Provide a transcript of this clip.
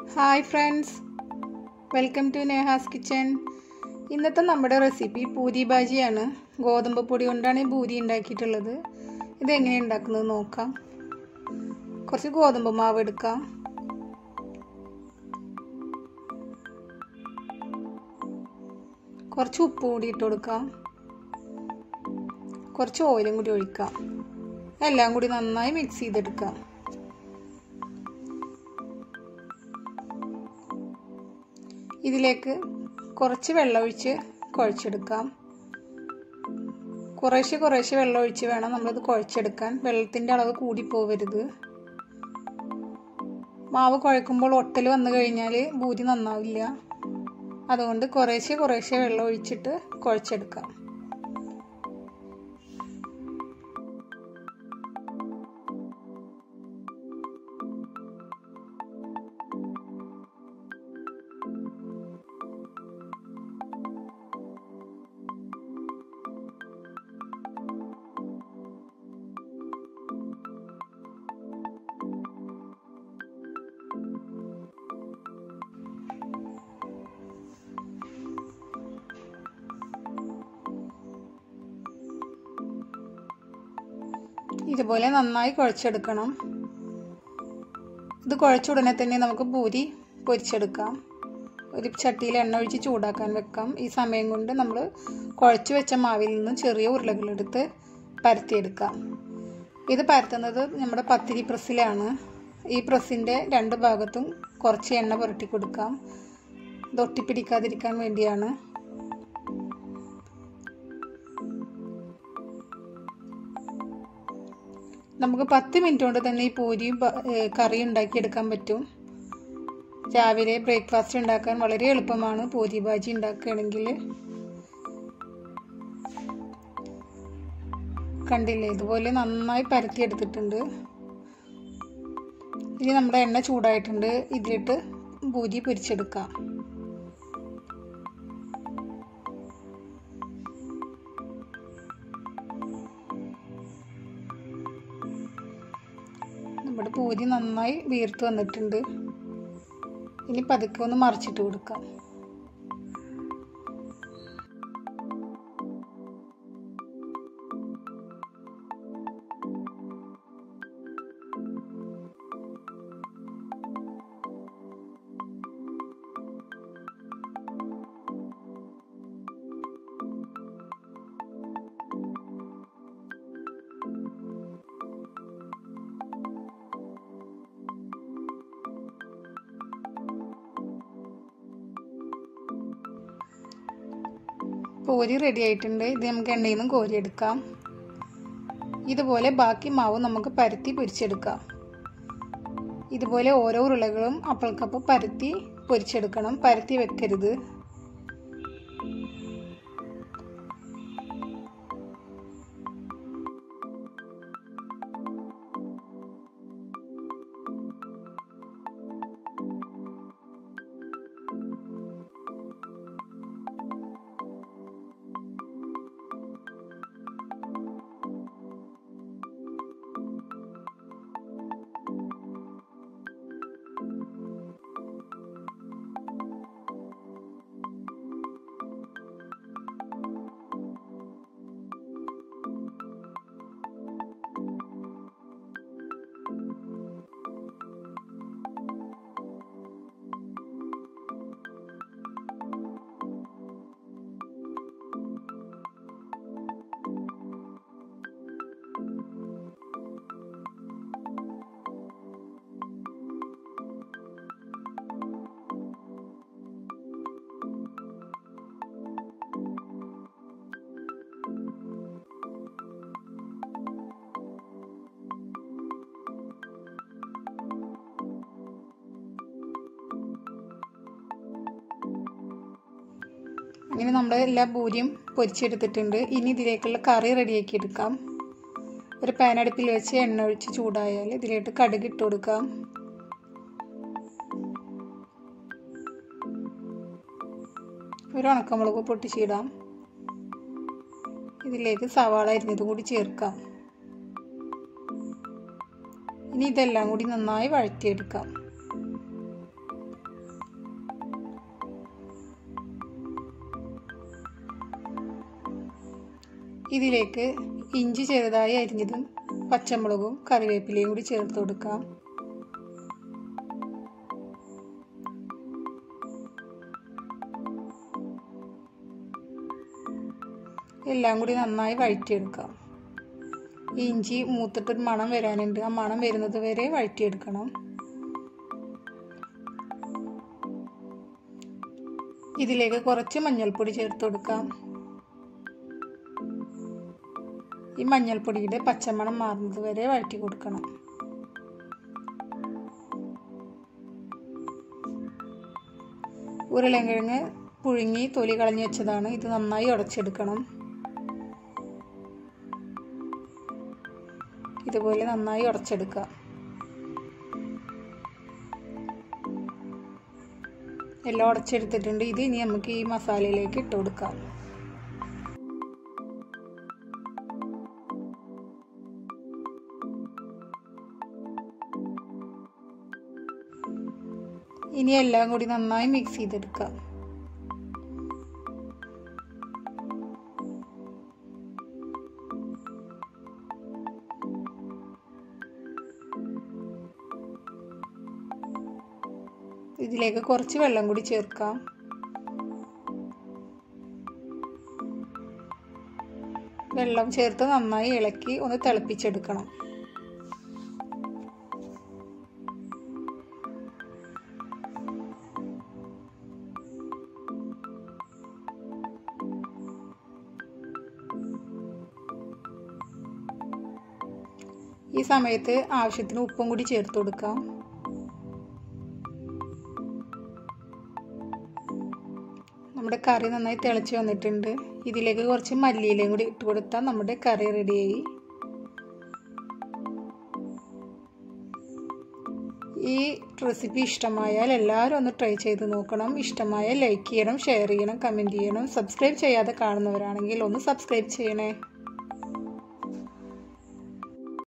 hi friends welcome to Neha's kitchen ഇന്നത്തെ നമ്മുടെ recipe puri ബാജിയാണ് ഗോതമ്പ് പൊടി കൊണ്ടാണ് ഈ പൂരി ഉണ്ടാക്കിയിട്ടുള്ളത് ഇതെങ്ങനെ ഉണ്ടാക്കുന്നത് നോക്കാം കുറച്ച് ഗോതമ്പ് മാവ് എടുക്കാം കുറച്ച് ഉപ്പ് കൂടി ഇട്ട് കൊടുക്കാം കുറച്ച് ഓയിലും കൂടി ഒഴിക്കാം എല്ലാം കൂടി നന്നായി മിക്സ് ചെയ്തെടുക്കാം ഇതിലേക്ക് കുറച്ച് വെള്ളമൊഴിച്ച് കുഴച്ചെടുക്കാം കുറേശ്ശെ കുറേശ്ശെ വെള്ളം ഒഴിച്ച് വേണം നമ്മളിത് കുഴച്ചെടുക്കാൻ വെള്ളത്തിൻ്റെ അളവ് കൂടി പോവരുത് മാവ് കുഴക്കുമ്പോൾ ഒട്ടൽ വന്നു കഴിഞ്ഞാൽ ഭൂരി നന്നാവില്ല അതുകൊണ്ട് കുറേശ്ശെ കുറേശ്ശെ വെള്ളം ഒഴിച്ചിട്ട് കുഴച്ചെടുക്കാം ഇതുപോലെ നന്നായി കുഴച്ചെടുക്കണം ഇത് കുഴച്ച ഉടനെ തന്നെ നമുക്ക് പൂരി പൊരിച്ചെടുക്കാം ഒരു ചട്ടിയിൽ എണ്ണ ഒഴിച്ച് ചൂടാക്കാൻ വെക്കാം ഈ സമയം കൊണ്ട് നമ്മൾ കുഴച്ച് വെച്ച മാവിൽ നിന്ന് ചെറിയ ഉരുളകളെടുത്ത് പരത്തിയെടുക്കാം ഇത് പരത്തുന്നത് നമ്മുടെ പത്തിരി പ്രസ്സിലാണ് ഈ പ്രസ്സിൻ്റെ രണ്ട് ഭാഗത്തും കുറച്ച് എണ്ണ പുരട്ടി കൊടുക്കാം ഇത് ഒട്ടിപ്പിടിക്കാതിരിക്കാൻ വേണ്ടിയാണ് നമുക്ക് പത്ത് മിനിറ്റ് കൊണ്ട് തന്നെ ഈ പൂരിയും കറി ഉണ്ടാക്കിയെടുക്കാൻ പറ്റും രാവിലെ ബ്രേക്ക്ഫാസ്റ്റ് ഉണ്ടാക്കാൻ വളരെ എളുപ്പമാണ് പൂരി ബാജി ഉണ്ടാക്കുകയാണെങ്കിൽ കണ്ടില്ലേ ഇതുപോലെ നന്നായി പരത്തിയെടുത്തിട്ടുണ്ട് ഇനി നമ്മുടെ എണ്ണ ചൂടായിട്ടുണ്ട് ഇതിലിട്ട് പൂരി പൊരിച്ചെടുക്കാം നമ്മുടെ പൂരി നന്നായി വീർത്ത് വന്നിട്ടുണ്ട് ഇനി പതുക്കെ ഒന്ന് മറിച്ചിട്ട് കൊടുക്കാം പൂരി റെഡി ആയിട്ടുണ്ട് ഇത് നമുക്ക് എണ്ണയിൽ നിന്നും കോരിയെടുക്കാം ഇതുപോലെ ബാക്കി മാവ് നമുക്ക് പരത്തി പൊരിച്ചെടുക്കാം ഇതുപോലെ ഓരോ ഉരുളകളും അപ്പൾക്കപ്പ് പരത്തി പൊരിച്ചെടുക്കണം പരത്തി വെക്കരുത് അങ്ങനെ നമ്മൾ എല്ലാ പൂരിയും പൊരിച്ചെടുത്തിട്ടുണ്ട് ഇനി ഇതിലേക്കുള്ള കറി റെഡിയാക്കി എടുക്കാം ഒരു പാൻ അടുപ്പിൽ വെച്ച് എണ്ണ ഒഴിച്ച് ചൂടായാൽ ഇതിലേക്ക് കടുക് ഇട്ട് കൊടുക്കാം ഒരു ഉണക്കമുളക് പൊട്ടിച്ചിടാം ഇതിലേക്ക് സവാള അരിഞ്ഞത് കൂടി ചേർക്കാം ഇനി ഇതെല്ലാം കൂടി നന്നായി വഴറ്റിയെടുക്കാം ഇതിലേക്ക് ഇഞ്ചി ചെറുതായി അരിഞ്ഞതും പച്ചമുളകും കറിവേപ്പിലയും കൂടി ചേർത്ത് കൊടുക്കാം എല്ലാം കൂടി നന്നായി വഴറ്റിയെടുക്കാം ഇഞ്ചി മൂത്തിട്ടൊരു മണം വരാനുണ്ട് ആ മണം വരുന്നത് വരെ വഴറ്റിയെടുക്കണം ഇതിലേക്ക് കുറച്ച് മഞ്ഞൾപ്പൊടി ചേർത്ത് കൊടുക്കാം ഈ മഞ്ഞൾപ്പൊടിയുടെ പച്ചമണം മാറുന്നത് വരെ വഴറ്റി കൊടുക്കണം ഉരുളൻകിഴങ്ങ് പുഴുങ്ങി തൊലി കളഞ്ഞു വെച്ചതാണ് ഇത് നന്നായി ഉടച്ചെടുക്കണം ഇതുപോലെ നന്നായി ഉടച്ചെടുക്കുക എല്ലാം ഉടച്ചെടുത്തിട്ടുണ്ട് ഇത് ഇനി നമുക്ക് ഈ മസാലയിലേക്ക് ഇട്ട് കൊടുക്കാം ഇനി എല്ലാം കൂടി നന്നായി മിക്സ് ചെയ്തെടുക്കാം ഇതിലേക്ക് കുറച്ച് വെള്ളം കൂടി ചേർക്കാം വെള്ളം ചേർത്ത് നന്നായി ഇളക്കി ഒന്ന് തിളപ്പിച്ചെടുക്കണം ഈ സമയത്ത് ആവശ്യത്തിന് ഉപ്പും കൂടി ചേർത്ത് കൊടുക്കാം നമ്മുടെ കറി നന്നായി തിളച്ച് വന്നിട്ടുണ്ട് ഇതിലേക്ക് കുറച്ച് മല്ലിയിലയും കൂടി ഇട്ട് കൊടുത്താൽ നമ്മുടെ കറി റെഡിയായി ഈ റെസിപ്പി ഇഷ്ടമായാൽ എല്ലാവരും ഒന്ന് ട്രൈ ചെയ്ത് നോക്കണം ഇഷ്ടമായാൽ ലൈക്ക് ചെയ്യണം ഷെയർ ചെയ്യണം കമൻറ്റ് ചെയ്യണം സബ്സ്ക്രൈബ് ചെയ്യാതെ കാണുന്നവരാണെങ്കിൽ ഒന്ന് സബ്സ്ക്രൈബ് ചെയ്യണേ